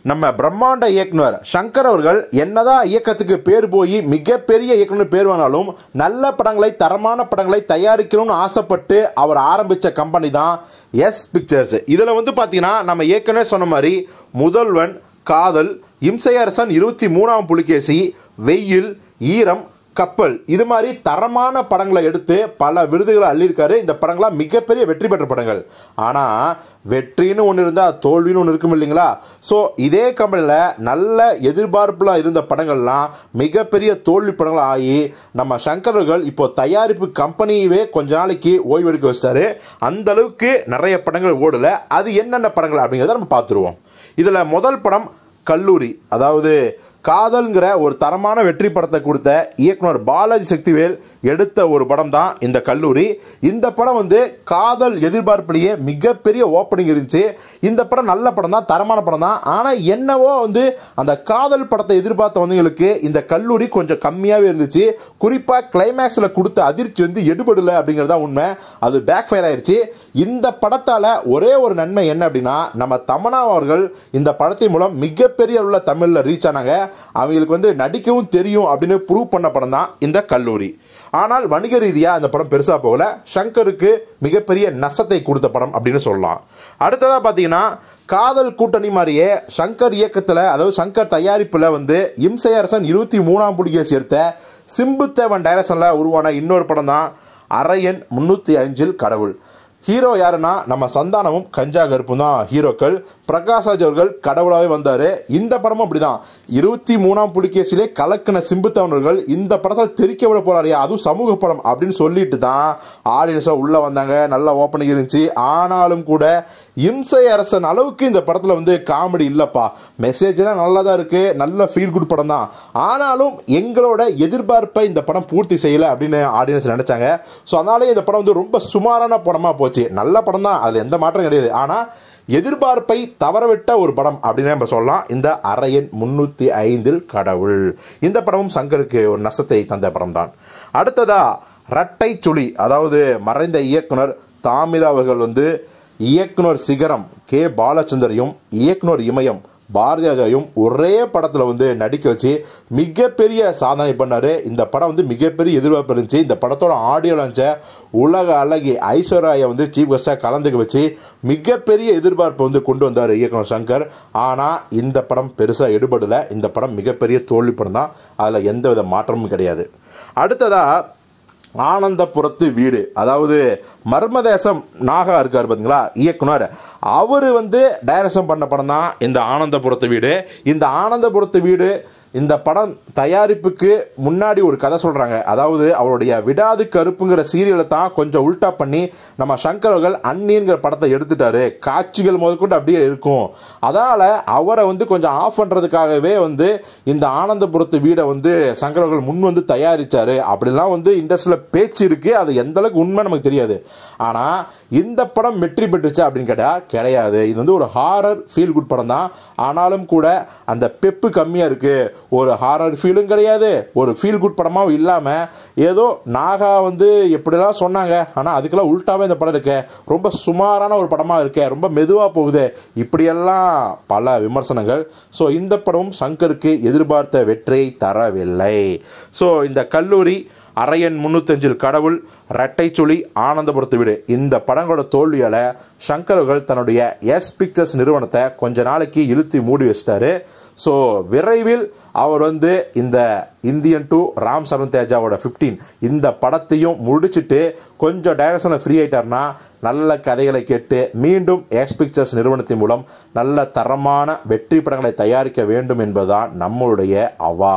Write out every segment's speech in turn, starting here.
நம்ம பிரம்மாண்ட இயக்குனர் சங்கர் அவர்கள் என்னதான் இயக்கத்துக்கு பேர் போய் மிகப்பெரிய இயக்குனர் பேர் வாங்கினாலும் நல்ல படங்களை தரமான படங்களை தயாரிக்கணும்னு ஆசைப்பட்டு அவர் ஆரம்பித்த கம்பெனி தான் எஸ் பிக்சர்ஸ் இதில் வந்து பார்த்தீங்கன்னா நம்ம ஏற்கனவே சொன்ன மாதிரி முதல்வன் காதல் இம்சையரசன் இருபத்தி மூணாம் புலிகேசி வெயில் ஈரம் கப்பல் இது மாதிரி தரமான படங்களை எடுத்து பல விருதுகளை அள்ளியிருக்காரு இந்த படங்கள்லாம் மிகப்பெரிய வெற்றி பெற்ற படங்கள் ஆனால் வெற்றின்னு ஒன்று இருந்தால் தோல்வின்னு ஒன்று இருக்கும் இல்லைங்களா ஸோ இதே கம்பெனியில் நல்ல எதிர்பார்ப்பில் இருந்த படங்கள்லாம் மிகப்பெரிய தோல்வி படங்கள் ஆகி நம்ம சங்கர்கள் இப்போ தயாரிப்பு கம்பெனியவே கொஞ்ச நாளைக்கு ஓய்வெடுக்க வச்சிட்டாரு அந்த அளவுக்கு நிறைய படங்கள் ஓடல அது என்னென்ன படங்கள் அப்படிங்கிறத நம்ம பார்த்துருவோம் இதில் முதல் படம் கல்லூரி அதாவது காதல்ங்கிற ஒரு தரமான வெற்றி படத்தை கொடுத்த இயக்குனர் பாலாஜி சக்திவேல் எடுத்த ஒரு படம் தான் இந்த கல்லூரி இந்த படம் வந்து காதல் எதிர்பார்ப்பிலேயே மிகப்பெரிய ஓப்பனிங் இருந்துச்சு இந்த படம் நல்ல படம் தான் தரமான படம் தான் ஆனால் என்னவோ வந்து அந்த காதல் படத்தை எதிர்பார்த்தவங்களுக்கு இந்த கல்லூரி கொஞ்சம் கம்மியாகவே இருந்துச்சு குறிப்பாக கிளைமேக்ஸில் கொடுத்த அதிர்ச்சி வந்து எடுபடலை அப்படிங்கிறது தான் உண்மை அது பேக் ஃபயர் ஆயிடுச்சு இந்த படத்தால் ஒரே ஒரு நன்மை என்ன அப்படின்னா நம்ம தமனா அவர்கள் இந்த படத்தின் மூலம் மிகப்பெரிய உள்ள தமிழில் ரீச் ஆனாங்க அவங்களுக்கு வந்து நடிக்கவும் தெரியும் அப்படின்னு ப்ரூவ் பண்ண படம் தான் இந்த கல்லூரி ஆனால் வணிக ரீதியாக அந்த படம் பெருசாக போகல சங்கருக்கு மிகப்பெரிய நஷ்டத்தை கொடுத்த படம் அப்படின்னு சொல்லலாம் அடுத்ததாக பார்த்தீங்கன்னா காதல் கூட்டணி மாதிரியே சங்கர் இயக்கத்தில் அதாவது சங்கர் தயாரிப்பில் வந்து இம்சையரசன் இருபத்தி மூணாம் புலிகேசி எடுத்த சிம்புத்தேவன் டைரக்ஷனில் உருவான இன்னொரு படம் தான் அரையன் முந்நூற்றி அஞ்சில் கடவுள் ஹீரோ யாருன்னா நம்ம சந்தானமும் கஞ்சா கருப்பும் தான் ஹீரோக்கள் பிரகாஷ்ராஜ் அவர்கள் கடவுளாகவே வந்தார் இந்த படமும் அப்படிதான் இருபத்தி மூணாம் புலிகேசிலே கலக்கின சிம்புத்தவனர்கள் இந்த படத்தில் தெரிக்க விட போறாரியா அதுவும் சமூக படம் அப்படின்னு சொல்லிட்டு தான் ஆடியன்ஸாக உள்ளே வந்தாங்க நல்ல ஓப்பனிங் இருந்துச்சு ஆனாலும் கூட இம்சை அரசன் அளவுக்கு இந்த படத்தில் வந்து காமெடி இல்லைப்பா மெசேஜ்லாம் நல்லா தான் இருக்குது நல்ல ஃபீல் குட் படம் தான் ஆனாலும் எங்களோட எதிர்பார்ப்பை இந்த படம் பூர்த்தி செய்யலை அப்படின்னு ஆடியன்ஸ் நினச்சாங்க ஸோ அதனாலே இந்த படம் வந்து ரொம்ப சுமாரான படமாக போச்சு நல்ல படம் தான் அதில் எந்த மாற்றம் கிடையாது ஆனால் எதிர்பார்ப்பை தவறவிட்ட ஒரு படம் அப்படின்னு நம்ம சொல்லலாம் இந்த அரையன் முன்னூற்றி ஐந்தில் கடவுள் இந்த படமும் சங்கருக்கு ஒரு நஷ்டத்தை தந்த படம் தான் அடுத்ததா ரட்டை சுழி அதாவது மறைந்த இயக்குனர் தாமிரா அவர்கள் வந்து இயக்குனர் சிகரம் கே பாலச்சந்தரையும் இயக்குனர் இமயம் பாரதியாஜாவையும் ஒரே படத்தில் வந்து நடிக்க வச்சு மிகப்பெரிய சாதனை பண்ணார் இந்த படம் வந்து மிகப்பெரிய எதிர்பார்ப்பு இருந்துச்சு இந்த படத்தோட ஆடியோ லான்ச்சை உலக அழகி ஐஸ்வர்யா வந்து சீஃப் கெஸ்ட்டாக கலந்துக்க வச்சு மிகப்பெரிய எதிர்பார்ப்பை வந்து கொண்டு வந்தார் இயக்குனர் சங்கர் ஆனால் இந்த படம் பெருசாக எடுபடலை இந்த படம் மிகப்பெரிய தோல்வி படம் தான் அதில் எந்தவித மாற்றமும் கிடையாது அடுத்ததாக ஆனந்தபுரத்து வீடு அதாவது மர்மதேசம் நாகா இருக்கார் பார்த்தீங்களா இயக்குனர் அவர் வந்து டைரக்ஷன் பண்ண படம் தான் இந்த ஆனந்தபுரத்து வீடு இந்த ஆனந்தபுரத்து வீடு இந்த படம் தயாரிப்புக்கு முன்னாடி ஒரு கதை சொல்கிறாங்க அதாவது அவருடைய விடாது கருப்புங்கிற சீரியலை தான் கொஞ்சம் உல்டா பண்ணி நம்ம சங்கர் அவர்கள் அன்னிங்கிற படத்தை எடுத்துட்டாரு காட்சிகள் முதற்கொண்டு அப்படியே இருக்கும் அதனால் அவரை வந்து கொஞ்சம் ஆஃப் பண்ணுறதுக்காகவே வந்து இந்த ஆனந்தபுரத்து வீடை வந்து சங்கர் அவர்கள் முன் வந்து தயாரித்தார் அப்படிலாம் வந்து இண்டஸ்ட்ரியில் பேச்சு இருக்குது அது எந்த அளவுக்கு உண்மை நமக்கு தெரியாது ஆனால் இந்த படம் வெற்றி பெற்றுச்சு அப்படின்னு கேட்டால் கிடையாது இது வந்து ஒரு ஹாரர் ஃபீல் குட் படம் தான் ஆனாலும் கூட அந்த பெப்பு கம்மியாக இருக்குது ஒரு ஹாரர் ஃபீலும் கிடையாது ஒரு ஃபீல் குட் படமாகவும் இல்லாமல் ஏதோ நாகா வந்து எப்படிலாம் சொன்னாங்க ஆனால் அதுக்கெல்லாம் உள்டாவே இந்த படம் இருக்கே ரொம்ப சுமாரான ஒரு படமாக இருக்கே ரொம்ப மெதுவாக போகுது இப்படியெல்லாம் பல விமர்சனங்கள் ஸோ இந்த படமும் சங்கருக்கு எதிர்பார்த்த வெற்றியை தரவில்லை ஸோ இந்த கல்லூரி அரையன் முன்னூத்தஞ்சில் கடவுள் ரெட்டைச்சுழி ஆனந்தபுரத்து வீடு இந்த படங்களோட தோல்வியால் சங்கர்கள் தன்னுடைய எஸ் பிக்சர்ஸ் நிறுவனத்தை கொஞ்ச நாளைக்கு இழுத்து மூடி வச்சிட்டாரு ஸோ விரைவில் அவர் வந்து இந்த இந்தியன் டூ ராம் சரண் தேஜாவோட ஃபிஃப்டீன் இந்த படத்தையும் முடிச்சுட்டு கொஞ்சம் டைரக்ஷனில் ஃப்ரீ ஆயிட்டார்னா நல்ல கதைகளை கேட்டு மீண்டும் எக்ஸ் பிக்சர்ஸ் நிறுவனத்தின் மூலம் நல்ல தரமான வெற்றி படங்களை தயாரிக்க வேண்டும் என்பதுதான் நம்மளுடைய அவா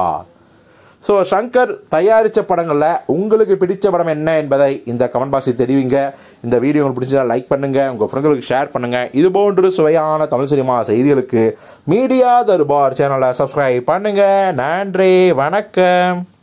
ஸோ சங்கர் தயாரித்த படங்களில் உங்களுக்கு பிடிச்ச படம் என்ன என்பதை இந்த கமெண்ட் பாக்ஸில் தெரிவிங்க இந்த வீடியோ உங்களுக்கு பிடிச்சதா லைக் பண்ணுங்கள் உங்கள் ஃப்ரெண்ட்களுக்கு ஷேர் பண்ணுங்கள் இது போன்று சுவையான தமிழ் சினிமா செய்திகளுக்கு மீடியா தர்பார் சேனலை சப்ஸ்கிரைப் பண்ணுங்கள் நன்றி வணக்கம்